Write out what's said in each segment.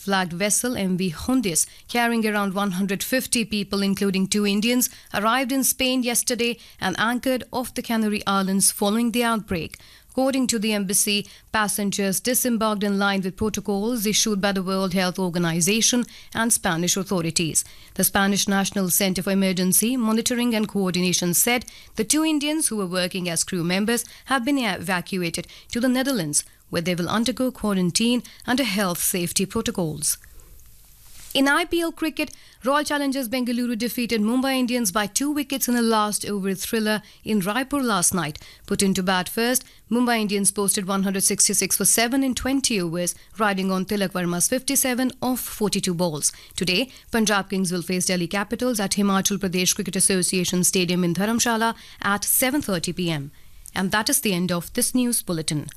flagged vessel MV Hondis, carrying around 150 people, including two Indians, arrived in Spain yesterday and anchored off the Canary Islands following the outbreak. According to the embassy, passengers disembarked in line with protocols issued by the World Health Organization and Spanish authorities. The Spanish National Center for Emergency Monitoring and Coordination said the two Indians who were working as crew members have been evacuated to the Netherlands, where they will undergo quarantine under health safety protocols. In IPL cricket, Royal Challengers Bengaluru defeated Mumbai Indians by two wickets in a last over thriller in Raipur last night. Put into bat first, Mumbai Indians posted 166 for 7 in 20 overs, riding on Tilak Verma's 57 off 42 balls. Today, Punjab Kings will face Delhi Capitals at Himachal Pradesh Cricket Association Stadium in Dharamshala at 7:30 p.m. And that is the end of this news bulletin.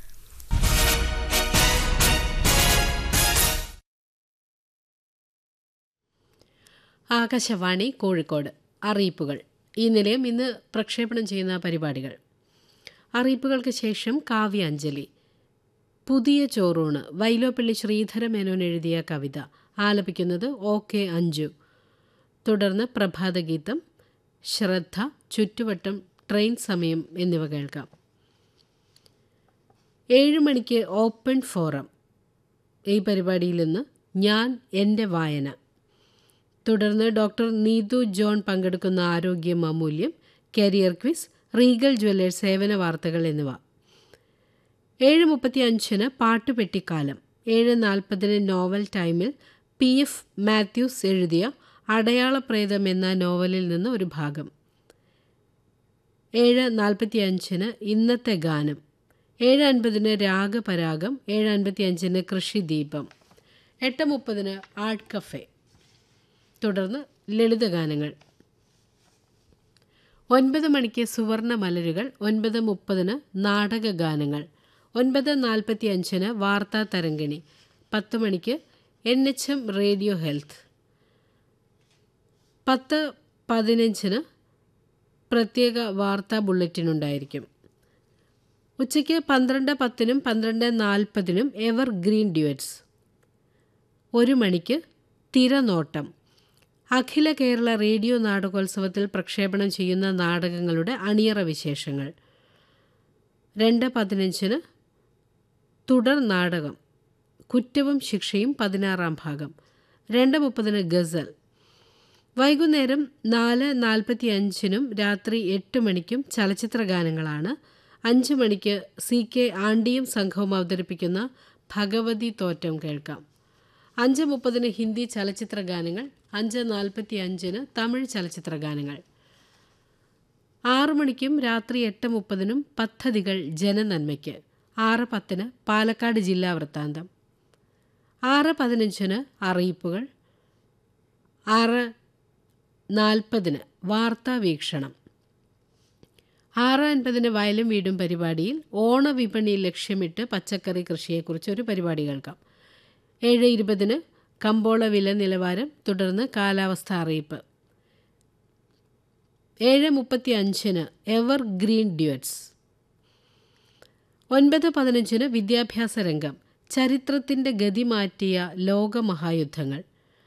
Akashvani Kozhikode അറിയിപ്പുകൾ ഈ നിലയം ഇന്ന് പ്രക്ഷേപണം ചെയ്യുന്ന പരിപാടികൾ അറിയിപ്പുകൾക്ക് ശേഷം കാവ്യാഞ്ജലി പുതിയ ചോറൂണ് വൈലോപ്പള്ളി ശ്രീധര മേനോൻ എഴുതിയ കവിത ആലപിക്കുന്നത് ഒ കെ അഞ്ജു തുടർന്ന് പ്രഭാതഗീതം ശ്രദ്ധ ചുറ്റുവട്ടം ട്രെയിൻ സമയം എന്നിവ കേൾക്കാം ഏഴ് മണിക്ക് ഓപ്പൺ ഫോറം ഈ പരിപാടിയിൽ നിന്ന് ഞാൻ എൻ്റെ വായന തുടർന്ന് ഡോക്ടർ നീതു ജോൺ പങ്കെടുക്കുന്ന ആരോഗ്യം അമൂല്യം കരിയർ ക്വിസ് റീഗൽ ജ്വല്ലേഴ്സ് സേവന വാർത്തകൾ എന്നിവ ഏഴ് മുപ്പത്തി അഞ്ചിന് പാട്ടുപെട്ടിക്കാലം ഏഴ് നാൽപ്പതിന് നോവൽ ടൈമിൽ പി എഫ് മാത്യൂസ് എഴുതിയ അടയാളപ്രേതം എന്ന നോവലിൽ നിന്ന് ഒരു ഭാഗം ഏഴ് നാൽപ്പത്തി അഞ്ചിന് ഇന്നത്തെ ഗാനം ഏഴ് അൻപതിന് രാഗപരാഗം ഏഴ് അൻപത്തി അഞ്ചിന് കൃഷിദീപം എട്ട് മുപ്പതിന് ആർട്ട് കഫേ തുടർന്ന് ലളിതഗാനങ്ങൾ ഒൻപത് മണിക്ക് സുവർണ മലരുകൾ ഒൻപത് മുപ്പതിന് നാടകഗാനങ്ങൾ ഒൻപത് നാൽപ്പത്തി അഞ്ചിന് വാർത്താ തരംഗിണി പത്ത് മണിക്ക് N H M radio health പത്ത് പതിനഞ്ചിന് പ്രത്യേക വാർത്താ ബുള്ളറ്റിൻ ഉണ്ടായിരിക്കും ഉച്ചയ്ക്ക് പന്ത്രണ്ട് പത്തിനും പന്ത്രണ്ട് നാൽപ്പതിനും എവർ ഗ്രീൻ ഡ്യുവറ്റ്സ് ഒരു മണിക്ക് തിരനോട്ടം അഖില കേരള റേഡിയോ നാടകോത്സവത്തിൽ പ്രക്ഷേപണം ചെയ്യുന്ന നാടകങ്ങളുടെ അണിയറ വിശേഷങ്ങൾ രണ്ട് പതിനഞ്ചിന് തുടർ നാടകം കുറ്റവും ശിക്ഷയും പതിനാറാം ഭാഗം രണ്ട് മുപ്പതിന് ഗസൽ വൈകുന്നേരം നാല് നാൽപ്പത്തി അഞ്ചിനും രാത്രി എട്ട് മണിക്കും ചലച്ചിത്ര ഗാനങ്ങളാണ് അഞ്ച് മണിക്ക് സി കെ ആണ്ടിയും സംഘവും അവതരിപ്പിക്കുന്ന ഭഗവതി തോറ്റം കേൾക്കാം അഞ്ച് മുപ്പതിന് ഹിന്ദി ചലച്ചിത്ര ഗാനങ്ങൾ അഞ്ച് നാൽപ്പത്തി അഞ്ചിന് തമിഴ് ചലച്ചിത്ര ഗാനങ്ങൾ ആറു മണിക്കും രാത്രി എട്ട് മുപ്പതിനും പദ്ധതികൾ ജനനന്മയ്ക്ക് ആറ് പത്തിന് പാലക്കാട് ജില്ലാ വൃത്താന്തം ആറ് പതിനഞ്ചിന് അറിയിപ്പുകൾ ആറ് നാൽപ്പതിന് വാർത്താ വീക്ഷണം ആറ് അൻപതിന് വയലും വീടും പരിപാടിയിൽ ഓണവിപണി ലക്ഷ്യമിട്ട് പച്ചക്കറി കൃഷിയെക്കുറിച്ച് ഒരു പരിപാടി കേൾക്കാം ഏഴ് ഇരുപതിന് കമ്പോള വില നിലവാരം തുടർന്ന് കാലാവസ്ഥ അറിയിപ്പ് ഏഴ് മുപ്പത്തി അഞ്ചിന് എവർ ഗ്രീൻ ഡ്യുവറ്റ്സ് ഒൻപത് പതിനഞ്ചിന് വിദ്യാഭ്യാസ രംഗം ചരിത്രത്തിൻ്റെ ഗതി മാറ്റിയ ലോകമഹായുദ്ധങ്ങൾ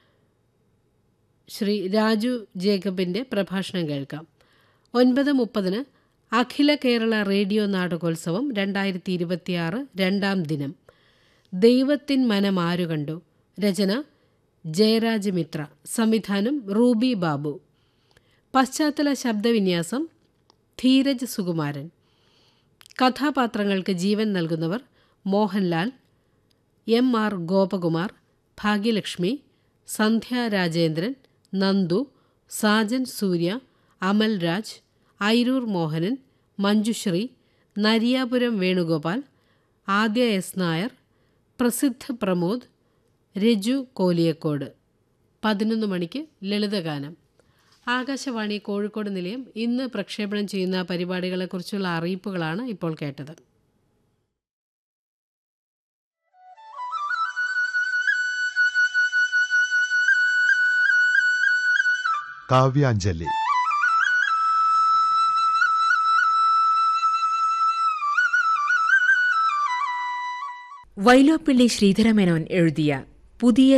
ശ്രീ രാജു ജേക്കബിൻ്റെ പ്രഭാഷണം കേൾക്കാം ഒൻപത് മുപ്പതിന് അഖില കേരള റേഡിയോ നാടകോത്സവം രണ്ടായിരത്തി ഇരുപത്തിയാറ് രണ്ടാം ദിനം ദൈവത്തിൻ മനം ആരു കണ്ടു രചന ജയരാജ് മിത്ര സംവിധാനം റൂബി ബാബു പശ്ചാത്തല ശബ്ദവിന്യാസം ധീരജ് സുകുമാരൻ കഥാപാത്രങ്ങൾക്ക് ജീവൻ നൽകുന്നവർ Mohanlal M R Gopakumar Bhagyalakshmi Sandhya Rajendran Nandu Sajan Surya Amal Raj Airoor Mohanan Manjushree Nariyapuram Venugopal Adya S Nair പ്രസിദ്ധ പ്രമോദ് രജു കോലിയക്കോട് പതിനൊന്ന് മണിക്ക് ലളിതഗാനം ആകാശവാണി കോഴിക്കോട് നിലയം ഇന്ന് പ്രക്ഷേപണം ചെയ്യുന്ന പരിപാടികളെക്കുറിച്ചുള്ള അറിയിപ്പുകളാണ് ഇപ്പോൾ കേട്ടത് കാവ്യാഞ്ജലി വൈലോപ്പിള്ളി ശ്രീധരമേനോൻ എഴുതിയ പുതിയ